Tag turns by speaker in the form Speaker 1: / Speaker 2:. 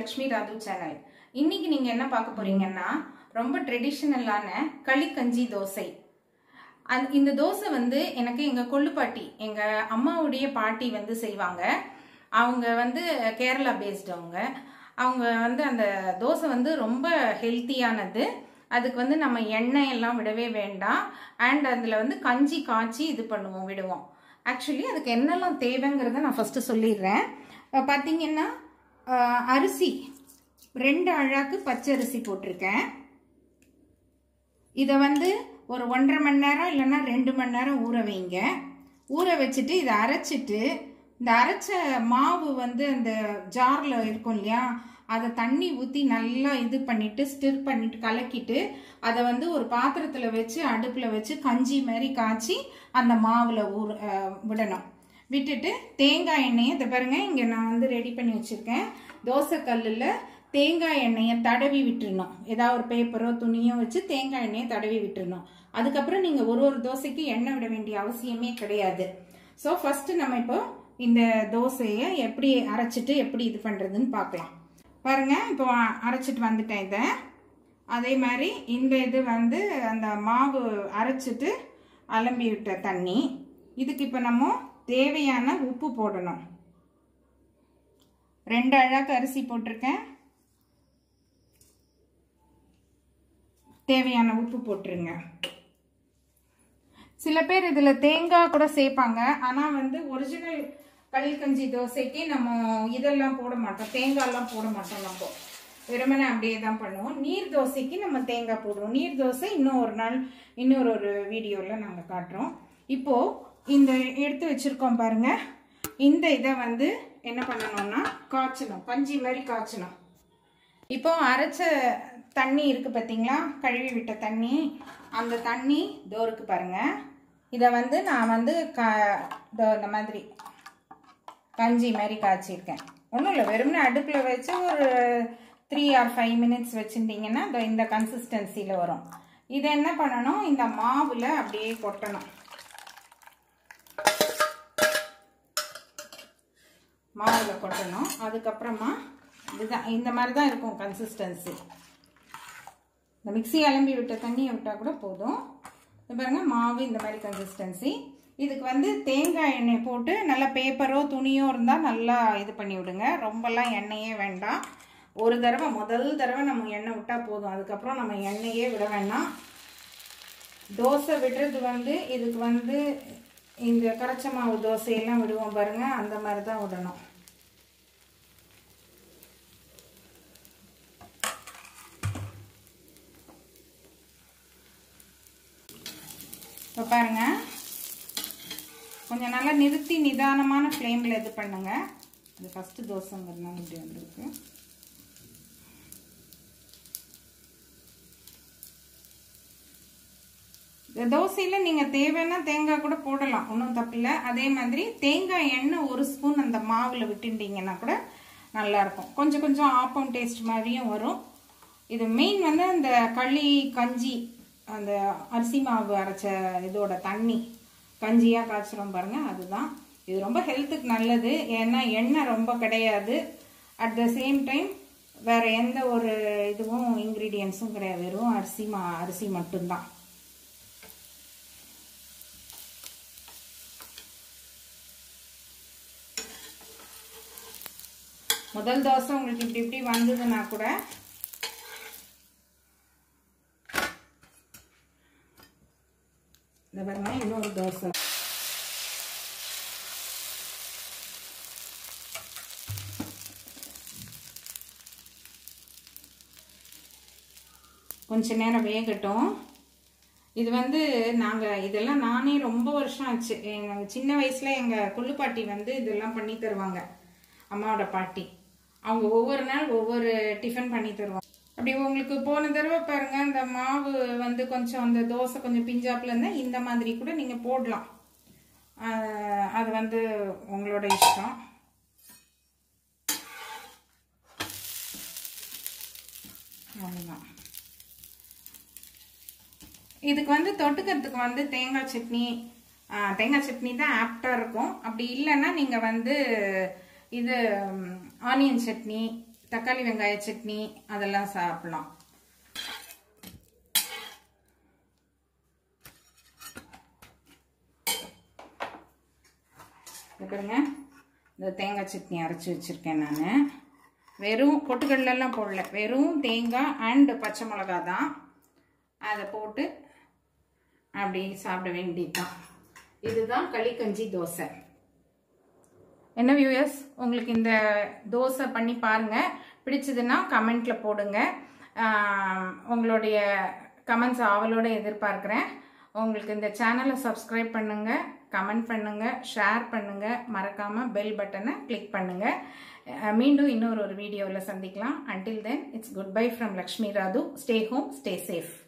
Speaker 1: Lakshmi ராது channel இன்னைக்கு நீங்க என்ன பார்க்க போறீங்கன்னா ரொம்ப ட்ரெடிஷ்னலான களிக்கஞ்சி தோசை அந்த இந்த தோசை வந்து எனக்கு எங்க கொள்ளுப்பாட்டி எங்க அம்மாவுடைய பாட்டி வந்து செய்வாங்க அவங்க வந்து கேரளா பேஸ்ட் அவங்க அவங்க வந்து அந்த தோசை வந்து ரொம்ப ஹெல்த்தியானது அதுக்கு வந்து நம்ம எண்ணெய் எல்லாம் விடவே வேண்டாம் அண்ட் அதில் வந்து கஞ்சி காய்ச்சி இது பண்ணுவோம் விடுவோம் ஆக்சுவலி அதுக்கு என்னெல்லாம் தேவைங்கிறத நான் ஃபஸ்ட்டு சொல்லிடுறேன் அஹ் பார்த்தீங்கன்னா அஹ் அரிசி ரெண்டு அழாக்கு பச்சை அரிசி போட்டிருக்கேன் இதை வந்து ஒரு ஒன்றரை மணி நேரம் இல்லைன்னா ரெண்டு மணி நேரம் ஊற வைங்க ஊற வச்சுட்டு இதை அரைச்சிட்டு இந்த அரைச்ச மாவு வந்து அந்த ஜாரில் இருக்கும் இல்லையா அதை தண்ணி ஊற்றி நல்லா இது பண்ணிட்டு ஸ்டிர் பண்ணிட்டு கலக்கிட்டு அதை வந்து ஒரு பாத்திரத்தில் வச்சு அடுப்பில் வச்சு கஞ்சி மாதிரி காய்ச்சி அந்த மாவில் ஊற அஹ், விடணும் விட்டுட்டு தேங்காய் எண்ணெயை இதை பாருங்க இங்கே நான் வந்து ரெடி பண்ணி வச்சுருக்கேன் தோசை கல்லில் தேங்காய் எண்ணெயை தடவி விட்டுறணும் ஏதாவது ஒரு பேப்பரோ துணியோ வச்சு தேங்காய் எண்ணெயை தடவி விட்டுறணும் அதுக்கப்புறம் நீங்கள் ஒரு ஒரு தோசைக்கு எண்ணெய் விட வேண்டிய அவசியமே கிடையாது ஸோ ஃபஸ்ட்டு நம்ம இப்போ இந்த தோசையை எப்படி அரைச்சிட்டு எப்படி இது பண்ணுறதுன்னு பார்க்கலாம் பாருங்க இப்போ அரைச்சிட்டு வந்துட்டேன் இதை அதே மாதிரி இந்த இது வந்து அந்த மாவு அரைச்சிட்டு அலம்பி விட்ட தண்ணி இதுக்கு இப்போ நம்ம தேவையான உப்பு போடணும் ரெண்டு அழகு அரிசி போட்டிருக்கேன் தேவையான உப்பு போட்டுருங்க சில பேர் இதில் தேங்காய் கூட சேர்ப்பாங்க ஆனால் வந்து ஒரிஜினல் களிக்கஞ்சி தோசைக்கு நம்ம இதெல்லாம் போட மாட்டோம் தேங்காய்லாம் போட மாட்டோம் நம்ம வெறுமனே அப்படியே தான் பண்ணுவோம் நீர் தோசைக்கு நம்ம தேங்காய் போடுவோம் நீர் தோசை இன்னும் ஒரு நாள் இன்னொரு ஒரு வீடியோவில் நாங்கள் காட்டுறோம் இப்போது இந்த எடுத்து வச்சுருக்கோம் பாருங்க இந்த இதை வந்து என்ன பண்ணணும்னா காய்ச்சணும் கஞ்சி மாதிரி காய்ச்சணும் இப்போ அரைச்ச தண்ணி இருக்கு பார்த்தீங்களா கழுவி விட்ட தண்ணி அந்த தண்ணி தோருக்கு பாருங்க இதை வந்து நான் வந்து க இதோ இந்த மாதிரி கஞ்சி மாதிரி காய்ச்சிருக்கேன் ஒன்றும் இல்லை வெறும்னே அடுப்பில் வச்சு ஒரு த்ரீ ஆர் ஃபைவ் மினிட்ஸ் வச்சுருந்தீங்கன்னா இதோ இந்த கன்சிஸ்டன்சியில் வரும் இதை என்ன பண்ணணும் இந்த மாவில் அப்படியே கொட்டணும் மாவில் கொட்டணும் அதுக்கப்புறமா இதுதான் இந்த மாதிரி தான் இருக்கும் கன்சிஸ்டன்சி இந்த மிக்ஸி அலம்பி விட்ட தண்ணியை விட்டால் கூட போதும் இது பாருங்க மாவு இந்த மாதிரி கன்சிஸ்டன்சி இதுக்கு வந்து தேங்காய் எண்ணெய் போட்டு நல்லா பேப்பரோ துணியோ இருந்தால் நல்லா இது பண்ணி விடுங்க ரொம்பலாம் எண்ணெயே வேண்டாம் ஒரு தடவை முதல் தடவை நம்ம எண்ணெய் விட்டால் போதும் அதுக்கப்புறம் நம்ம எண்ணெயே விட வேண்டாம் தோசை விடுறது வந்து இதுக்கு வந்து இந்த கரைச்ச மாவு தோசையெல்லாம் விடுவோம் பாருங்க அந்த மாதிரி தான் விடணும் இப்போ பாருங்க கொஞ்சம் நல்லா நிறுத்தி நிதானமான ஃப்ளேமில் இது பண்ணுங்க இது ஃபஸ்ட்டு தோசைங்கிறதுனால இப்படி வந்திருக்கு இந்த தோசையில் நீங்கள் தேவைன்னா தேங்காய் கூட போடலாம் ஒன்றும் தப்பில்லை அதே மாதிரி தேங்காய் எண்ணெய் ஒரு ஸ்பூன் அந்த மாவில் விட்டுட்டீங்கன்னா கூட நல்லாயிருக்கும் கொஞ்சம் கொஞ்சம் ஆப்பம் டேஸ்ட் மாதிரியும் வரும் இது மெயின் வந்து அந்த களி கஞ்சி அந்த அரிசி மாவு அரைச்ச இதோட தண்ணி கஞ்சியாக காய்ச்சிரும் பாருங்க அதுதான் இது ரொம்ப ஹெல்த்துக்கு நல்லது ஏன்னா எண்ணெய் ரொம்ப கிடையாது அட் த சேம் டைம் வேற எந்த ஒரு இதுவும் இன்க்ரீடியன்ஸும் கிடையாது வெறும் அரிசி மா அரிசி மட்டும்தான் முதல் தோசை உங்களுக்கு இப்படி இப்படி வந்ததுன்னா கூட இந்த பாருங்க இன்னொரு தோசை கொஞ்ச நேரம் வேகட்டும் இது வந்து நாங்கள் இதெல்லாம் நானே ரொம்ப வருஷம் ஆச்சு எங்கள் சின்ன வயசில் எங்கள் கொள்ளுப்பாட்டி வந்து இதெல்லாம் பண்ணி தருவாங்க அம்மாவோட பாட்டி அவங்க ஒவ்வொரு நாள் ஒவ்வொரு டிஃபன் பண்ணி தருவாங்க அப்படி உங்களுக்கு போன தடவை பாருங்க இந்த மாவு வந்து கொஞ்சம் அந்த தோசை கொஞ்சம் பிஞ்சாப்புல இருந்தால் இந்த மாதிரி கூட நீங்கள் போடலாம் ஆஹ் அது வந்து உங்களோட இஷ்டம் அவ்வளோதான் இதுக்கு வந்து தொட்டுக்கிறதுக்கு வந்து தேங்காய் சட்னி ஆ, தேங்காய் சட்னி தான் ஆப்டாக இருக்கும் அப்படி இல்லைன்னா நீங்கள் வந்து இது ஆனியன் சட்னி தக்காளி வெங்காய சட்னி அதெல்லாம் சாப்பிடலாம் இது பாருங்க இந்த தேங்காய் சட்னி அரைச்சி வச்சுருக்கேன் நான் வெறும் பொட்டுக்கடலெல்லாம் போடல வெறும் தேங்காய் அண்டு பச்சை மிளகா தான் அதை போட்டு அப்படி சாப்பிட வேண்டியதுதான் இதுதான் களிக்கஞ்சி தோசை என்ன வியூயர்ஸ் உங்களுக்கு இந்த தோசை பண்ணி பாருங்கள் பிடிச்சதுன்னா கமெண்ட்டில் போடுங்க ஆம், உங்களுடைய கமெண்ட்ஸ் ஆவலோட எதிர்பார்க்குறேன் உங்களுக்கு இந்த சேனலை சப்ஸ்கிரைப் பண்ணுங்கள் கமெண்ட் பண்ணுங்கள் ஷேர் பண்ணுங்கள் மறக்காமல் பெல் பட்டனை கிளிக் பண்ணுங்கள் அஹ், மீண்டும் இன்னொரு ஒரு வீடியோவில் சந்திக்கலாம் until then it's goodbye from Lakshmi ராது ஸ்டே ஹோம் ஸ்டே சேஃப்